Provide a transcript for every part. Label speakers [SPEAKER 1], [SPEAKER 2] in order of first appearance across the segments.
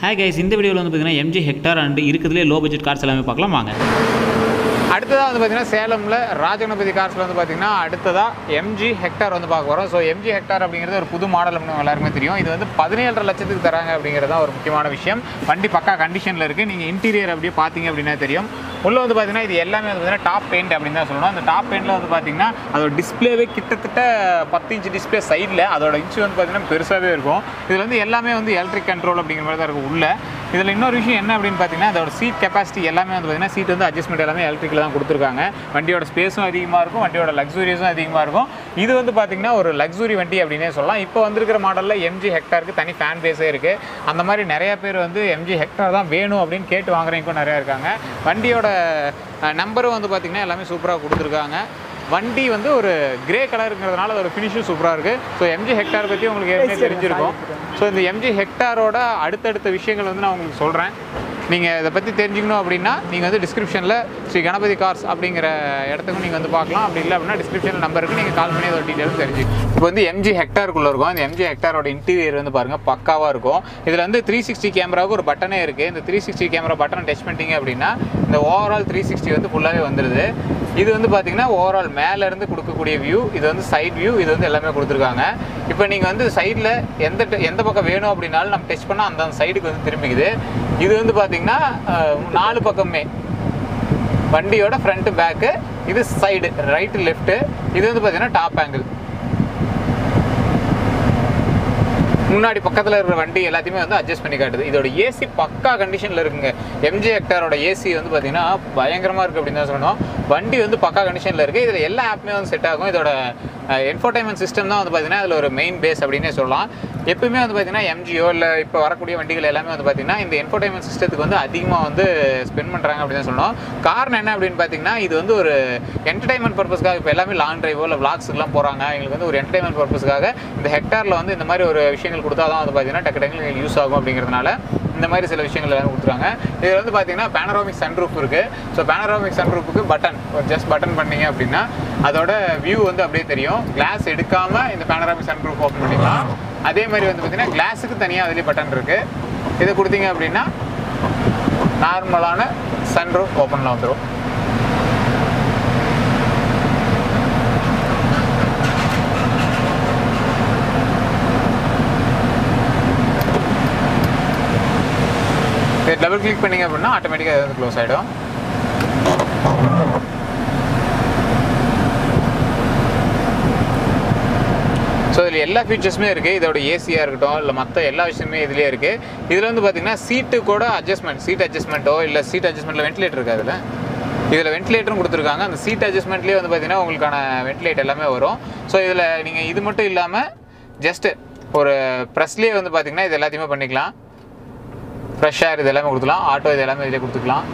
[SPEAKER 1] Hi guys இந்த வீடியோவில் வந்து பார்த்தீங்கன்னா எம்ஜி ஹெக்டார் அண்ட் இருக்கிறதுலே லோ பட்ஜெட் கார்ஸ் எல்லாமே பார்க்கலாம் வாங்க
[SPEAKER 2] அடுத்ததாக வந்து பார்த்தீங்கன்னா சேலமில் ராஜகணபதி கார்ஸில் வந்து பார்த்தீங்கன்னா அடுத்ததாக எம்ஜி ஹெக்டார் வந்து பார்க்க போகிறோம் ஸோ எம்ஜி ஹெக்டார் அப்படிங்கிறது ஒரு புது மாடல் அப்படின்னு எல்லாருமே தெரியும் இது வந்து பதினேழரை லட்சத்துக்கு தராங்க அப்படிங்கிறது தான் ஒரு முக்கியமான விஷயம் வண்டி பக்கா கண்டிஷனில் இருக்குது நீங்கள் இன்டீரியர் அப்படியே பார்த்தீங்க அப்படின்னா தெரியும் உள்ளே வந்து பார்த்தீங்கன்னா இது எல்லாமே வந்து பார்த்தீங்கன்னா டாப் பெயிண்ட் அப்படின்னு தான் சொல்லணும் அந்த டாப் பெயிண்டில் வந்து பார்த்தீங்கன்னா அதோட டிஸ்பிளேவே கிட்டத்தட்ட பத்து இன்ச் டிஸ்பிளே சைடில் அதோட இன்ச்சு வந்து பார்த்தீங்கன்னா பெருசாகவே இருக்கும் இதில் வந்து எல்லாமே வந்து எலக்ட்ரிக் கண்ட்ரோல் அப்படிங்கிற மாதிரி தான் இருக்கும் உள்ள இதில் இன்னொரு விஷயம் என்ன அப்படின்னு பார்த்தீங்கன்னா அதோட சீட் கெப்பாசிட்டி எல்லாமே வந்து பார்த்தீங்கன்னா சீட் வந்து அட்ஜஸ்ட்மெண்ட் எல்லாமே எலக்ட்ரிக்கில் தான் கொடுத்துருக்காங்க வண்டியோட ஸ்பேஸும் அதிகமாக இருக்கும் வண்டியோட லக்ஸூரியஸும் அதிகமாக இருக்கும் இது வந்து பார்த்தீங்கன்னா ஒரு லக்ஸுரி வண்டி அப்படின்னே சொல்லலாம் இப்போ வந்திருக்கிற மாடலில் எம்ஜி ஹெக்டாருக்கு தனி ஃபேன் பேஸே இருக்குது அந்த மாதிரி நிறைய பேர் வந்து எம்ஜி ஹெக்டார் தான் வேணும் அப்படின்னு கேட்டு வாங்குறவங்களுக்கும் நிறையா இருக்காங்க வண்டியோட நம்பரும் வந்து பார்த்திங்கன்னா எல்லாமே சூப்பராக கொடுத்துருக்காங்க வண்டி வந்து ஒரு கிரே கலருங்கிறதுனால அதோட ஃபினிஷும் சூப்பராக இருக்குது ஸோ எம்ஜி ஹெக்டார் பற்றி உங்களுக்கு ஏற்கனவே தெரிஞ்சிருக்கும் ஸோ இந்த எம்ஜி ஹெக்டாரோட அடுத்தடுத்த விஷயங்கள் வந்து நான் உங்களுக்கு சொல்கிறேன் நீங்கள் இதை பற்றி தெரிஞ்சுக்கணும் அப்படின்னா நீங்கள் வந்து டிஸ்கிரிப்ஷனில் ஸ்ரீ கணபதி கார்ஸ் அப்படிங்கிற இடத்துக்கும் நீங்கள் வந்து பார்க்கலாம் அப்படி இல்லை அப்படின்னா டிஸ்கிரிப்ஷனில் நம்பருக்கு நீங்கள் கால் பண்ணி அதோட டீட்டெயில்ஸ் தெரிஞ்சுக்கலாம் இப்போ வந்து எம்ஜி ஹெக்டாருக்குள்ளே இருக்கும் இந்த எம்ஜி ஹெக்டாரோட இன்டீரியர் வந்து பாருங்கள் பக்காவாக இருக்கும் இதில் வந்து த்ரீ சிக்ஸ்டி கேமராவுக்கு ஒரு பட்டனே இருக்குது இந்த த்ரீ சிக்ஸ்டி கேமரா பட்டனை டச் பண்ணிட்டீங்க அப்படின்னா இந்த ஓவரால் த்ரீ சிக்ஸ்டி வந்து ஃபுல்லாகவே வந்துடுது இது வந்து பார்த்தீங்கன்னா ஓவரால் மேலேருந்து கொடுக்கக்கூடிய வியூ இது வந்து சைட் வியூ இது வந்து எல்லாமே கொடுத்துருக்காங்க இப்போ நீங்கள் வந்து சைடில் எந்த ட- எந்த பக்கம் வேணும் அப்படின்னாலும் நம்ம டச் பண்ணால் அந்த சைடுக்கு வந்து திரும்பிக்குது இது வந்து பார்த்தீங்கன்னா அஹ், நாலு பக்கமே வண்டியோட ஃப்ரண்ட் பேக்கு இது சைடு ரைட்டு லெஃப்ட்டு இது வந்து பார்த்தீங்கன்னா டாப் ஆங்கிள் முன்னாடி பக்கத்தில் இருக்கிற வண்டி எல்லாத்தையுமே வந்து அட்ஜஸ்ட் பண்ணி காட்டுது இதோட ஏசி பக்கா கண்டிஷனில் இருக்குங்க எம்ஜி ஹெக்டாரோட ஏசி வந்து பார்த்தீங்கன்னா பயங்கரமாக இருக்குது அப்படின்னு தான் சொல்லணும் வண்டி வந்து பக்கா கண்டிஷனில் இருக்குது இதில் எல்லா ஆப்புமே வந்து செட் ஆகும் இதோட என்ஃபோர்டைன்மெண்ட் சிஸ்டம் தான் வந்து பார்த்தீங்கன்னா அதில் ஒரு மெயின் பேஸ் அப்படின்னே சொல்லலாம் எப்பவுமே வந்து பார்த்தீங்கன்னா எம்ஜியோ இல்லை இப்போ வரக்கூடிய வண்டிகள் எல்லாமே வந்து பார்த்தீங்கன்னா இந்த என்ஃபோர்டைன்மெண்ட் சிஸ்டத்துக்கு வந்து அதிகமாக வந்து ஸ்பெண்ட் பண்ணுறாங்க அப்படின்னு தான் சொல்லணும் காரணம் என்ன அப்படின்னு பார்த்தீங்கன்னா இது வந்து ஒரு என்டர்டைன்மெண்ட் பர்பஸ்க்காக இப்போ எல்லாமே லாங் டிரைவோ இல்லை விளாக்ஸுக்குலாம் போகிறாங்க எங்களுக்கு வந்து ஒரு என்டர்டைன்மெண்ட் பர்பஸ்க்காக இந்த ஹெக்டாரில் வந்து இந்த மாதிரி ஒரு விஷயங்கள் கொடுத்தா தான் வந்து பார்த்தீங்கன்னா டக்கு டக்குனு யூஸ் ஆகும் அப்படிங்கிறதுனால இந்த மாதிரி சில விஷயங்கள் எல்லாமே கொடுத்துருக்காங்க இதில் வந்து பார்த்தீங்கன்னா பேனரோமிக் சன்ரூஃப் இருக்குது ஸோ பேனரோமிக் சன்ரூஃபுக்கு பட்டன் ஒரு ஜஸ்ட் பட்டன் பண்ணீங்க அப்படின்னா அதோட வியூ வந்து அப்படியே தெரியும் கிளாஸ் எடுக்காமல் இந்த பேனரோமிக் சன்ரூஃப் ஓப்பன் பண்ணிக்கலாம் அதே மாதிரி வந்து பார்த்தீங்கன்னா கிளாஸுக்கு தனியாக அதுலேயே பட்டன் இருக்குது இதை கொடுத்தீங்க அப்படின்னா நார்மலான சன்ரூஃப் ஓப்பனில் வந்துடும் இதை டபுள் கிளிக் பண்ணீங்க அப்படின்னா ஆட்டோமேட்டிக்காக வந்து க்ளோஸ் ஆகிடும் ஸோ இதில் எல்லா ஃபீச்சர்ஸுமே இருக்குது இதோட ஏசியாக இருக்கட்டும் இல்லை மற்ற எல்லா விஷயமே இதுலேயே இருக்குது இதில் வந்து பார்த்தீங்கன்னா சீட்டு கூட அட்ஜஸ்ட்மெண்ட் சீட் அட்ஜஸ்ட்மெண்ட்டோ இல்லை சீட் அட்ஜஸ்ட்மெண்ட்டில் வென்டிலேட்டர் இருக்குது அதில் இதில் வென்டிலேட்டரும் கொடுத்துருக்காங்க அந்த சீட் அட்ஜஸ்ட்மெண்ட்லேயே வந்து பார்த்தீங்கன்னா உங்களுக்கான வென்டிலேட் எல்லாமே வரும் ஸோ இதில் நீங்கள் இது மட்டும் இல்லாமல் ஜஸ்ட்டு ஒரு ப்ரெஸ்லேயே வந்து பார்த்தீங்கன்னா இது எல்லாத்தையுமே பண்ணிக்கலாம் ஃப்ரெஷ் ஏர் இது எல்லாமே கொடுத்துக்கலாம் ஆட்டோ இது எல்லாமே இதிலே கொடுத்துக்கலாம்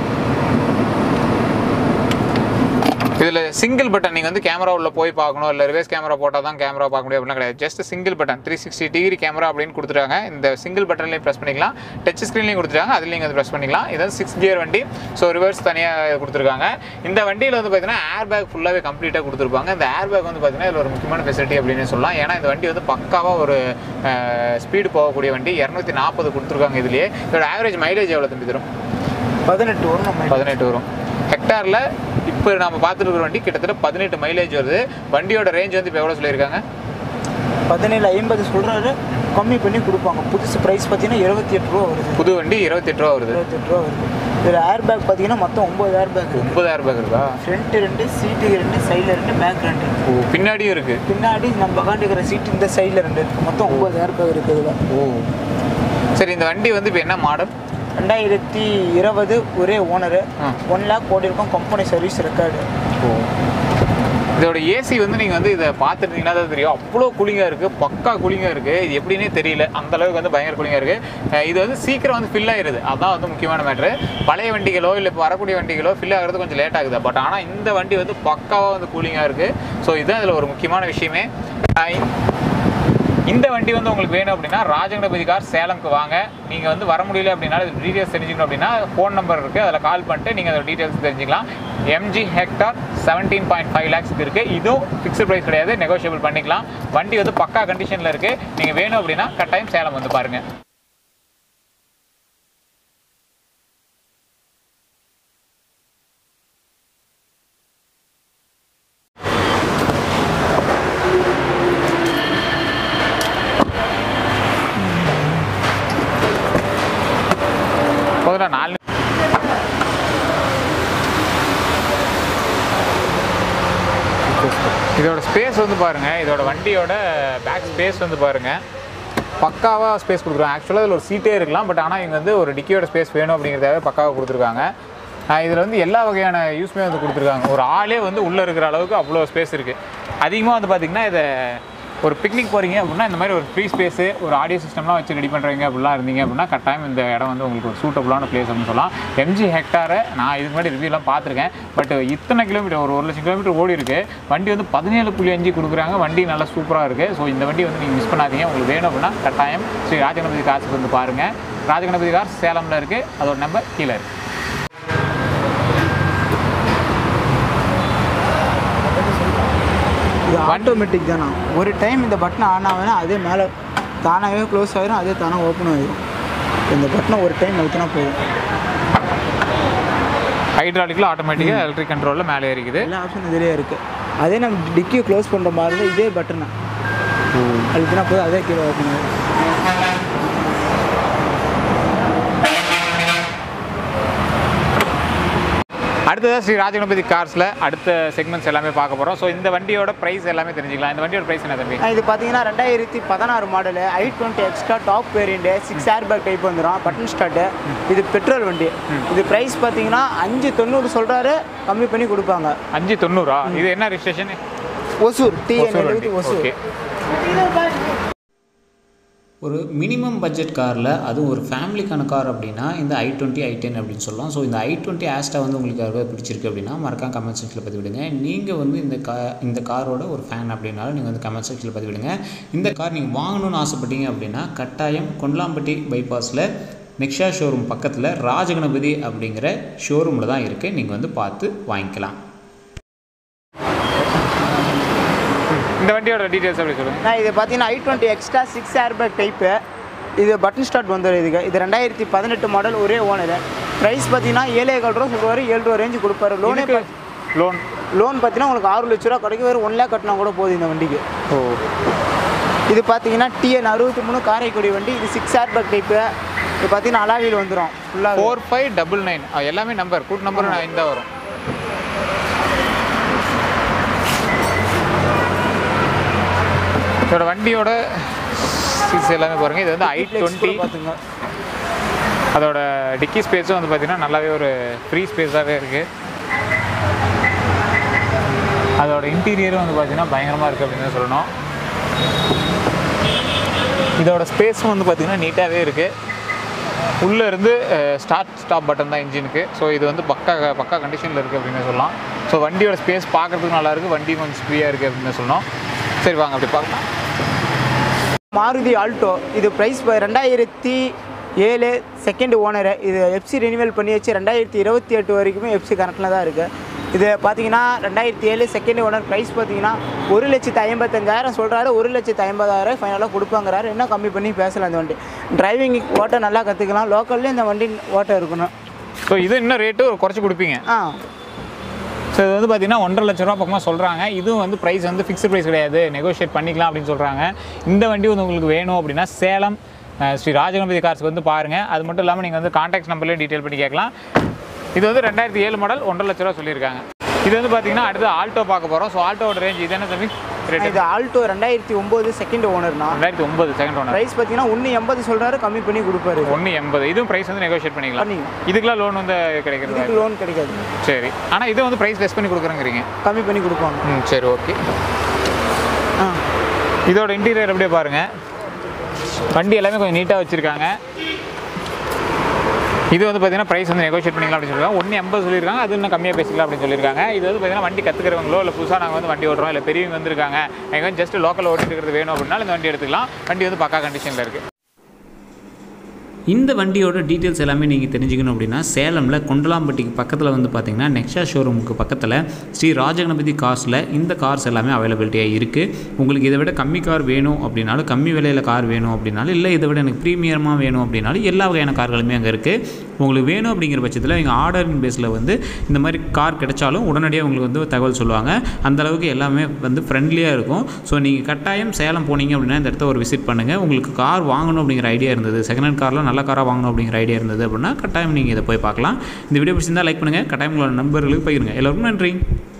[SPEAKER 2] இதில் சிங்கிள் பட்டன் நீங்கள் வந்து கேமரா உள்ள போய் பார்க்கணும் இல்லை ரிவர்ஸ் கேமரா போட்டால் தான் கேமரா பார்க்க முடியும் அப்படின்னா கிடையாது just single button three sixty degree camera அப்படின்னு கொடுத்துருக்காங்க இந்த சிங்கிள் பட்டன்லேயும் ப்ரெஸ் பண்ணிக்கலாம் டச் ஸ்க்ரீன்லையும் கொடுத்துருக்காங்க அதுலேயும் நீங்கள் வந்து ப்ரெஸ் பண்ணிக்கலாம் இது வந்து சிக்ஸ் கியர் வண்டி ஸோ ரிவர்ஸ் தனியாக கொடுத்துருக்காங்க இந்த வண்டியில் வந்து பார்த்தீங்கன்னா ஏர் பேக் ஃபுல்லாகவே கம்ப்ளீட்டாக கொடுத்துருப்பாங்க இந்த ஏர் பேக் வந்து பார்த்தீங்கன்னா இதில் ஒரு முக்கியமான ஃபெசிலிட்டி அப்படின்னு சொல்லலாம் ஏன்னா இந்த வண்டி வந்து பக்காவாக ஒரு ஸ்பீடு போகக்கூடிய வண்டி இரநூத்தி நாற்பது கொடுத்துருக்காங்க இதுலேயே இதோட ஆவரேஜ் மைலேஜ் எவ்வளோ தம்பி தரும்
[SPEAKER 3] பதினெட்டு வரும் நம்ம
[SPEAKER 2] பதினெட்டு வரும் ஹெக்டாரில் இப்போ நம்ம பார்த்துட்டு இருக்கிற வண்டி கிட்டத்தட்ட பதினெட்டு மைலேஜ் வருது வண்டியோட ரேஞ்ச் வந்து இப்போ எவ்வளோ சொல்லியிருக்காங்க
[SPEAKER 3] பதினேழு ஐம்பது சொல்கிறாரு கம்மி பண்ணி கொடுப்பாங்க புதுசு ப்ரைஸ் பார்த்தீங்கன்னா இருபத்தி எட்டு ரூபா வருது
[SPEAKER 2] புது வண்டி இருபத்தெட்டு ரூபா வருது
[SPEAKER 3] இருபத்தெட்டு ரூபா வருது இதில் ஏர் பேக் பார்த்தீங்கன்னா மொத்தம் ஒம்பது ஏர் பேக் இருக்குது
[SPEAKER 2] முப்பதாயிரம் ரூபாய் இருக்கா
[SPEAKER 3] ஃப்ரண்ட்டு ரெண்டு சீட்டு ரெண்டு சைடில் ரெண்டு பேக் ரெண்டு
[SPEAKER 2] ஓ பின்னாடியும் இருக்கு
[SPEAKER 3] பின்னாடி நம்ம உட்காந்துக்கிற சீட் இந்த சைடில் ரெண்டு இருக்குது மொத்தம் ஒம்பது ஏர் பேக் இருக்குது இதில்
[SPEAKER 2] ஓ சரி இந்த வண்டி வந்து இப்போ என்ன மாடல்
[SPEAKER 3] ரெண்டாயிரத்தி இருபது ஒரே ஓனரு
[SPEAKER 2] ஆ.
[SPEAKER 3] ஒன் லேக் ஓடி இருக்கும் கம்பெனி சர்வீஸ் ரெக்கார்டு
[SPEAKER 2] ஓ இதோட ஏசி வந்து நீங்கள் வந்து இதை பார்த்துருந்தீங்கன்னா தான் தெரியும் அவ்வளோ கூலிங்காக இருக்குது பக்கா கூலிங்காக இருக்குது இது எப்படின்னே தெரியல அந்த அளவுக்கு வந்து பயங்கர கூலிங்காக இருக்குது இது வந்து சீக்கிரம் வந்து ஃபில் ஆயிருது அதான் வந்து முக்கியமான மேட்ரு பழைய வண்டிகளோ இல்லை இப்போ வரக்கூடிய வண்டிகளோ ஃபில் ஆகிறது கொஞ்சம் லேட் ஆகுது பட் ஆனால் இந்த வண்டி வந்து பக்காவாக வந்து கூலிங்காக இருக்குது ஸோ இதுதான் இதில் ஒரு முக்கியமான விஷயமே அஹ் இந்த- இந்த வண்டி வந்து உங்களுக்கு வேணும் அப்படின்னா ராஜகணபதி கார் சேலம்க்கு வாங்க நீங்கள் வந்து வர முடியல அப்படின்னா டீட்டெயில்ஸ் தெரிஞ்சுக்கணும் அப்படின்னா ஃபோன் நம்பர் இருக்குது அதில் கால் பண்ணிட்டு நீங்கள் அதோட டீட்டெயில்ஸ் தெரிஞ்சுக்கலாம் MG Hector seventeen point five லேக்ஸ்க்கு இருக்குது இதுவும் ஃபிக்ஸ்டு ப்ரைஸ் கிடையாது நெகோஷியபிள் பண்ணிக்கலாம் வண்டி வந்து பக்கா கண்டிஷனில் இருக்குது நீங்கள் வேணும் அப்படின்னா கட்டாயம் சேலம் வந்து பாருங்கள் ஸ்பேஸ் வந்து பாருங்கள் இதோட வண்டியோட பேக் ஸ்பேஸ் வந்து பாருங்கள் பக்காவாக ஸ்பேஸ் கொடுக்குறாங்க ஆக்சுவலாக இதில் ஒரு சீட்டே இருக்கலாம் பட் ஆனால் இங்கே வந்து ஒரு டிக்கியோட ஸ்பேஸ் வேணும் அப்படிங்கிறதாவே பக்காவாக கொடுத்துருக்காங்க இதில் வந்து எல்லா வகையான யூஸ்மே வந்து கொடுத்துருக்காங்க ஒரு ஆளே வந்து உள்ளே இருக்கிற அளவுக்கு அவ்வளோ ஸ்பேஸ் இருக்குது அதிகமாக வந்து பார்த்திங்கன்னா இதை ஒரு பிக்னிக் போகிறீங்க அப்படின்னா இந்த மாதிரி ஒரு ஃப்ரீ ஸ்பேஸு ஒரு ஆடியோ சிஸ்டம்லாம் வச்சு ரெடி பண்ணுறீங்க அப்படிலாம் இருந்தீங்க அப்படின்னா கட்டாயம் இந்த இடம் வந்து உங்களுக்கு ஒரு சூட்டபுளான பிளேஸ் அப்படின்னு சொல்லலாம் எம்ஜி ஹெக்டாரை நான் இதுக்கு முன்னாடி ரிவ்யூலாம் பார்த்துருக்கேன் பட் இத்தனை கிலோமீட்டர் ஒரு ஒரு லட்சம் கிலோமீட்டர் ஓடி இருக்கு வண்டி வந்து பதினேழு புள்ளி அஞ்சு கொடுக்குறாங்க வண்டி நல்லா சூப்பராக இருக்குது ஸோ இந்த வண்டி வந்து நீங்கள் மிஸ் பண்ணாதீங்க உங்களுக்கு வேணும் அப்படின்னா கட்டாயம் ஸ்ரீ ராஜகணபதி காசுக்கு வந்து பாருங்கள் ராஜகணபதி கார் சேலமில் இருக்குது அதோட நம்பர் கீழே இருக்குது
[SPEAKER 3] இது ஆட்டோமேட்டிக் தானா ஒரு டைம் இந்த பட்டன் ஆன் ஆகுனா அதே மேலே தானாகவே க்ளோஸ் ஆயிரும் அதே தானாக ஓப்பன் ஆயிரும் இந்த பட்டனை ஒரு டைம் அழுத்தினா போதும்
[SPEAKER 2] ஹைட்ராலிக்கில் ஆட்டோமேட்டிக்காக எலக்ட்ரிக் கண்ட்ரோலில் மேலே ஏறிக்குது
[SPEAKER 3] எல்லா ஆப்ஷன் இதிலே இருக்குது அதே நம்ம டிக்கியை க்ளோஸ் பண்ணுற மாதிரி இருந்தா இதே பட்டனை அழுத்தினா போதும் அதே கீழே ஓப்பன் ஆயிரும்
[SPEAKER 2] அடுத்ததாக ஸ்ரீ ராஜகணபதி கார்ஸில் அடுத்த செக்மெண்ட்ஸ் எல்லாமே பார்க்க போகிறோம் ஸோ இந்த வண்டியோட ப்ரைஸ் எல்லாமே தெரிஞ்சுக்கலாம் இந்த வண்டியோட ப்ரைஸ் என்ன தம்பி
[SPEAKER 3] ஆ, இது பார்த்தீங்கன்னா ரெண்டாயிரத்தி பதினாறு model I twenty extra top variant six air bag type வந்துடும் பட்டன் ஸ்டார்ட்டு இது பெட்ரோல் வண்டி இது ப்ரைஸ் பார்த்தீங்கன்னா அஞ்சு தொண்ணூறு சொல்கிறாரு கம்மி பண்ணி கொடுப்பாங்க
[SPEAKER 2] அஞ்சு தொண்ணூறா இது என்ன ரிஜிஸ்ட்ரேஷன்
[SPEAKER 3] ஒசூர் டிஎன் எழுபது ஒசூர்
[SPEAKER 2] ஓகே
[SPEAKER 1] ஒரு மினிமம் பட்ஜெட் காரில் அதுவும் ஒரு ஃபேமிலிக்கான கார் அப்படின்னா இந்த ஐ டுவெண்ட்டி ஐ டென் அப்படின்னு சொல்லலாம் ஸோ இந்த ஐ டுவெண்ட்டி ஆஸ்டா வந்து உங்களுக்கு யாராவது பிடிச்சிருக்கு அப்படின்னா மறக்காம கமெண்ட் செக்ஷனில் பதிவிடுங்க நீங்கள் வந்து இந்த கா இந்த காரோட ஒரு ஃபேன் அப்படின்னாலும் நீங்கள் வந்து கமெண்ட் செக்ஷனில் பதிவிடுங்க இந்த கார் நீங்கள் வாங்கணும்னு ஆசைப்பட்டீங்க அப்படின்னா கட்டாயம் கொண்டலாம்பட்டி பைபாஸில் நெக்ஷா ஷோரூம் பக்கத்தில் ராஜகணபதி அப்படிங்கிற ஷோரூமில் தான் இருக்குது நீங்கள் வந்து பார்த்து வாங்கிக்கலாம்
[SPEAKER 2] இந்த வண்டியோட டீட்டெயில்ஸ் அப்படி சொல்லுங்கள்
[SPEAKER 3] நான் இது பார்த்தீங்கன்னா I twenty extra six air bag type இது பட்டன் ஸ்டார்ட் வந்துடும் இதுக்கு இது ரெண்டாயிரத்தி பதினெட்டு மாடல் ஒரே ஓனர் ப்ரைஸ் பார்த்தீங்கன்னா ஏழே கால் ரூபா சொல்லுவார் ஏழு ரூபா ரேஞ்சு கொடுப்பாரு லோனே
[SPEAKER 2] லோன்
[SPEAKER 3] லோன் பார்த்தீங்கன்னா உங்களுக்கு ஆறு லட்ச ரூபா கிடைக்கும் வெறும் ஒன் லேக் கட்டினா கூட போதும் இந்த வண்டிக்கு
[SPEAKER 2] ஓ
[SPEAKER 3] இது பார்த்தீங்கன்னா டிஎன் அறுபத்தி மூணு காரைக்குடி வண்டி இது சிக்ஸ் ஏர் பேக் டைப்பு இது பார்த்தீங்கன்னா அலாவியில் வந்துடும் ஃபுல்லாக
[SPEAKER 2] ஃபோர் ஃபைவ் டபுள் நைன் எல்லாமே நம்பர் கூட்டு நம்பர் இந்த வரும் இதோட வண்டியோட சீட்ஸ் எல்லாமே பாருங்கள் இது வந்து ஐ டுவெண்ட்டி
[SPEAKER 3] பார்த்துங்க
[SPEAKER 2] அதோட டிக்கி ஸ்பேஸும் வந்து பார்த்தீங்கன்னா நல்லாவே ஒரு ஃப்ரீ ஸ்பேஸாகவே இருக்குது அதோட இன்டீரியரும் வந்து பார்த்தீங்கன்னா பயங்கரமாக இருக்குது அப்படின்னு தான் சொல்லணும் இதோட ஸ்பேஸும் வந்து பார்த்தீங்கன்னா நீட்டாகவே இருக்குது உள்ளே இருந்து ஸ்டார்ட் ஸ்டாப் பட்டன் தான் இன்ஜினுக்கு ஸோ இது வந்து பக்கா பக்கா கண்டிஷனில் இருக்குது அப்படின்னு சொல்லலாம் ஸோ வண்டியோட ஸ்பேஸ் பார்க்குறதுக்கு நல்லா இருக்குது வண்டி கொஞ்சம் ஃப்ரீயாக இருக்குது அப்படின்னு சொல்லணும் சரி வாங்க அப்படி பார்க்கலாம்
[SPEAKER 3] மாருதி ஆல்டோ இது ப்ரைஸ் ரெண்டாயிரத்தி ஏழு செகண்ட் ஓனரு இது எஃப்சி ரினிவல் பண்ணி வச்சு ரெண்டாயிரத்தி இருபத்தி எட்டு வரைக்குமே எஃப்சி கரண்ட்டில் தான் இருக்குது இது பார்த்தீங்கன்னா ரெண்டாயிரத்தி ஏழு செகண்ட் ஓனர் ப்ரைஸ் பார்த்தீங்கன்னா ஒரு லட்சத்து ஐம்பத்தஞ்சாயிரம் சொல்கிறாரு ஒரு லட்சத்து ஐம்பதாயிரம் ஃபைனலாக கொடுப்பாங்கிறாரு இன்னும் கம்மி பண்ணி பேசலாம் இந்த வண்டி டிரைவிங் ஓட்ட நல்லா கற்றுக்கலாம் லோக்கல்லே இந்த வண்டி ஓட்ட இருக்கணும்
[SPEAKER 2] ஸோ இது இன்னும் ரேட்டு குறைச்சி கொடுப்பீங்க
[SPEAKER 3] ஆ
[SPEAKER 2] ஸோ இது வந்து பார்த்தீங்கன்னா ஒன்றரை லட்ச ரூபா பக்கமாக சொல்கிறாங்க இதுவும் வந்து ப்ரைஸ் வந்து ஃபிக்ஸ்டு ப்ரைஸ் கிடையாது நெகோஷியேட் பண்ணிக்கலாம் அப்படின்னு சொல்கிறாங்க இந்த வண்டி வந்து உங்களுக்கு வேணும் அப்படின்னா சேலம் அஹ், ஸ்ரீ ராஜகணபதி கார்ஸ்க்கு வந்து பாருங்கள் அது மட்டும் இல்லாமல் நீங்கள் வந்து கான்டாக்ட் நம்பர்லேயும் டீட்டெயில் பண்ணி கேட்கலாம் இது வந்து ரெண்டாயிரத்தி ஏழு மாடல் ஒன்றரை லட்ச ரூபா சொல்லியிருக்காங்க இது வந்து பார்த்தீங்கன்னா அடுத்து ஆல்டோ பார்க்க போகிறோம் ஸோ ஆல்டோட ரேஞ்ச் இது என்ன தம்பி ரேட்
[SPEAKER 3] இது ஆல்டோ ரெண்டாயிரத்தி ஒம்பது செகண்ட் ஓனர்னா
[SPEAKER 2] ரெண்டாயிரத்தி ஒன்பது செகண்ட் ஒன்று
[SPEAKER 3] ப்ரைஸ் பார்த்தீங்கன்னா ஒன்று எண்பது சொல்கிறாரு கம்மி பண்ணி கொடுப்பாரு
[SPEAKER 2] ஒன்று எண்பது இதுவும் ப்ரைஸ் வந்து நெகோஷியேட் பண்ணிக்கலாம்
[SPEAKER 3] பண்ணிக்கலாம்.
[SPEAKER 2] இதுக்கெல்லாம் லோன் வந்து கிடைக்கிறது
[SPEAKER 3] இதுக்கு லோன் கிடைக்காது
[SPEAKER 2] சரி ஆனால் இது வந்து ப்ரைஸ் லெஸ் பண்ணி கொடுக்குறேங்கிறீங்க
[SPEAKER 3] கம்மி பண்ணி கொடுப்பாங்க
[SPEAKER 2] ம் சரி ஓகே
[SPEAKER 3] ஆ
[SPEAKER 2] இதோட இன்டீரியர் அப்படியே பாருங்க வண்டி எல்லாமே கொஞ்சம் நீட்டாக வச்சுருக்காங்க இது வந்து பார்த்தீங்கன்னா ப்ரைஸ் வந்து நெகோஷியேட் பண்ணிக்கலாம் அப்படின்னு சொல்லியிருக்காங்க ஒன்று எண்பது சொல்லியிருக்காங்க அது இன்னும் கம்மியாக பேசிக்கலாம் அப்படின்னு சொல்லியிருக்காங்க இது வந்து பார்த்தீங்கன்னா வண்டி கற்றுக்கிறவங்களோ இல்லை புதுசாக நாங்கள் வந்து வண்டி ஓட்டுறோம் இல்லை பெரியவங்க வந்திருக்காங்க எங்க வந்து ஜஸ்ட் லோக்கல் ஓட்டிட்டு இருக்கிறது வேணும் அப்படின்னா இந்த வண்டி எடுத்துக்கலாம் வண்டி வந்து பக்கா கண்டிஷனில் இருக்குது
[SPEAKER 1] இந்த வண்டியோட டீட்டெயில்ஸ் எல்லாமே நீங்கள் தெரிஞ்சுக்கணும் அப்படின்னா சேலமில் கொண்டலாம்பட்டிக்கு பக்கத்தில் வந்து பார்த்தீங்கன்னா நெக்ஸா ஷோரூமுக்கு பக்கத்தில் ஸ்ரீ ராஜகணபதி கார்ஸில் இந்த கார்ஸ் எல்லாமே அவைலபிலிட்டியாக இருக்குது உங்களுக்கு இதை விட கம்மி கார் வேணும் அப்படின்னாலும் கம்மி விலையில் கார் வேணும் அப்படின்னாலும் இல்லை இதை விட எனக்கு ப்ரீமியமாக வேணும் அப்படின்னாலும் எல்லா வகையான கார்களுமே அங்கே இருக்குது உங்களுக்கு வேணும் அப்படிங்கிற பட்சத்தில் எங்கள் ஆர்டரின் பேஸில் வந்து இந்த மாதிரி கார் கிடைச்சாலும் உடனடியாக உங்களுக்கு வந்து தகவல் சொல்லுவாங்க அந்த அளவுக்கு எல்லாமே வந்து ஃப்ரெண்ட்லியாக இருக்கும் ஸோ நீங்கள் கட்டாயம் சேலம் போனீங்க அப்படின்னா இந்த இடத்த ஒரு விசிட் பண்ணுங்கள் உங்களுக்கு கார் வாங்கணும் அப்படிங்கிற ஐடியா இருந்தது செகண்ட் ஹேண்ட் காரில் நல்ல காராக வாங்கணும் அப்படிங்கிற ஐடியா இருந்தது அப்படின்னா கட்டாயம் நீங்கள் இதை போய் பார்க்கலாம் இந்த வீடியோ பிடிச்சிருந்தா லைக் பண்ணுங்கள் கட்டாயம் உங்களோட நண்பர்களுக்கு பகிருங்க எல்லோருக்கும் நன்றி